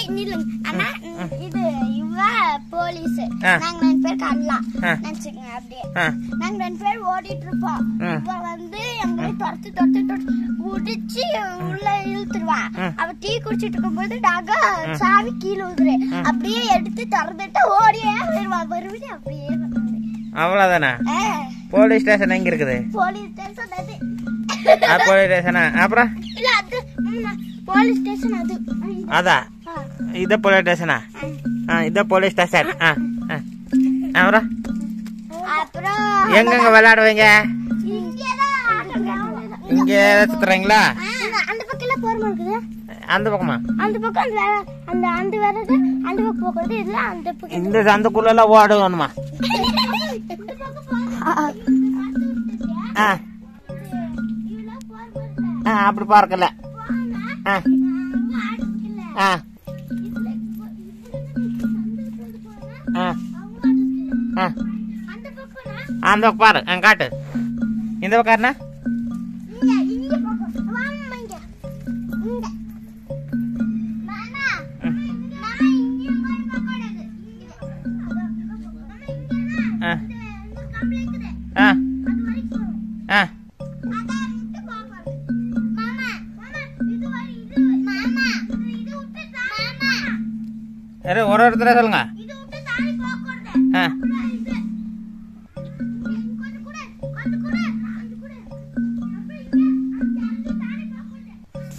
நில்லுங்க அண்ணா இது இவ போலீஸ் ஆ. நாங்க ரெண்டு பேர் கண்ணலாம் ஆ. நினைச்சுக்கங்க அப்படியே ஆ நாங்க ரெண்டு பேர் ஓடிட்டு இருப்போம் ம். இவ வந்து எங்களை துரத்து துரத்து துரத்து உடிச்சு உள்ள இழுத்துருவா ம். அவ டீ குடிச்சிட்டு இருக்கும்போது நாங்க சாவி கீழே உதுரு அப்படியே எடுத்து திறந்துட்டு ஓடியே வருவா வருவிட்டு அப்படியே வருவாரு. அவ்வளோதானா ஆ, போலீஸ் ஸ்டேஷன் எங்க இருக்குது போலீஸ் ஸ்டேஷன் அது ஆ போலீஸ் ஸ்டேஷனா அப்புறம் இல்ல அது ம், போலீஸ் ஸ்டேஷன் அது அதா ஆ, இத போலீஸ் ஸ்டேஷனா ஆ. ஆ இத போலீஸ் ஸ்டேஷன் ஆ ஆ அப்புறம் அப்புறம் எங்கெங்க விளையாடுவீங்க இங்கதான் ஆடுறாங்க. இங்க சுத்துறீங்களா இந்த- அந்த பக்கம் போறமா இருக்குது அந்த பக்கமா அந்த பக்கம் அந்த அந்த அந்த வர்றது அந்த பக்கம் போகிறது இதுல அந்த பக்கம் இந்த சந்துக்குள்ள எல்லாம் ஓடணுமா இந்த பக்கம் போறது. ஆ இவ்வளவு போறது. ஆ அப்படி பார்க்கல போனா, ஆ அவங்க அடிக்கல. ஆ இதுல இப்போ- இதுல சந்துக்கு போனா, ஆ அவங்க அடிக்கல. ஆ அந்த பக்கம்னா, அந்த பக்கம் பாரு ஆ காட்டு இந்த பக்கம் என்ன இங்க, இங்க பக்கம். வாம்மா இங்க. இங்க. மாமா, மாமா, இங்கேயும் போய் பார்க்கக்கூடாது. இங்க. அதான், மாமா, இங்கதான். ஆ இந்த- இந்த கம்பளி இருக்குது. ஆ அது வரைக்கும் போகணும். ஆ அதான் விட்டு போகக்கூடாது. மாமா, மாமா, இது வரை- இது- மாமா, இது- இது விட்டு தாண்டி மாமா, சரி ஒரு ஒருத்தர சொல்லுங்க இது விட்டு தாண்டி போகக்கூடாது. ஆ அப்புறம் இது. இங்க கொஞ்சம் கூட, கொஞ்சம் கூட, கொஞ்சம் கூட. அப்புறம் இங்க, அந்த- அந்த தாண்டி போகக்கூடாது.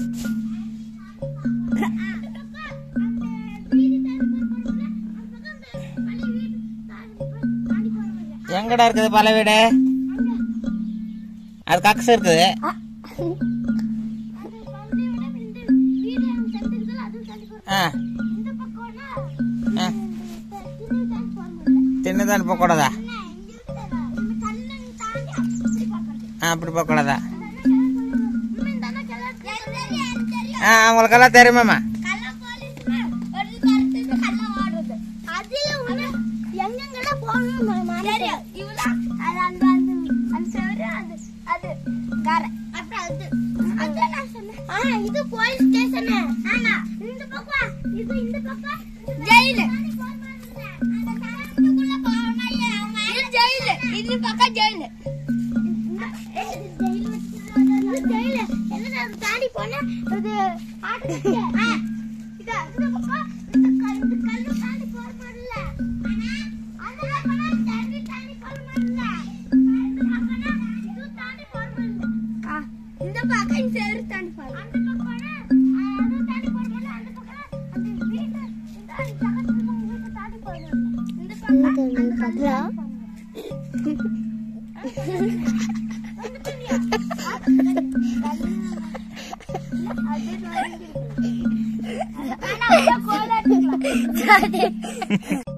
அந்த பக்கம், அந்த வீடு தாண்டி போகக்கூடாது. அந்த பக்கம் அந்த பழைய வீடு தாண்டி போ- தாண்டி போகக்கூடாது. எங்கடா இருக்குது பல வீடு அங்க. அது கக்ஸ் இருக்குது அது பழைய வீடு, இந்த வீடு அந்த சைடு இருக்குல்ல, அதுவும் தாண்டி போகக்கூடாது. ஆ இந்த பக்கம்னா, ஆ இந்த திண்ணை தாண்டி போக முடியல. தின்னதான் போகக்கூடாதா அண்ணா, இங்க இருக்குதுடா. இந்த கல்லை தாண்டி அப்படி பார்க்கறது. ஆ அப்படி போகக்கூடாதா அம்மா, இந்த அண்ணா கல்லா- தெரியும், எனக்கு தெரியும். ஆ அவங்களுக்கெல்லாம் தெரியுமாம்மா கள்ள போலீஸ்னா ஒரு கருத்துக்கு கள்ள ஓடுறது. அதுல ஒண்ணு எங்கெங்கெல்லாம் போகணும்னு ம- மறந்து தெரியும். இவ்வளவு அது அந்த அந்த அந்த செவரு, அது அது கரை. அப்புறம் அது அதான் நான் சொன்னேன். ஆ, இது போலீஸ் ஸ்டேஷன் ஆனா இந்த பக்கம் இது இந்த பக்கம் ஜெயிலு இது ஜெயிலு இது பக்கம் ஜெயிலு ஜெயிலு என்ன தாண்டி போனா இது ஆட்டு இது இந்த பக்கம் இந்த கல் இந்த கல்லு தாண்டி போற மாதிரில ஆனா அந்த பக்கம் தாண்டி தாண்டி போற மாதிரில இந்த பக்கம்னா இது தாண்டி போற மாதிரில இந்த பக்கம் இந்த சேரு தாண்டி போற அந்த பக்கம் அது தாண்டி போற மாதிரில அந்த பக்கம் அந்த வீட்டு இந்த பக்கத்துல வீட்டு தாண்டி போற இந்த பக்கம் அந்த கல்லு அது கோலாட்டு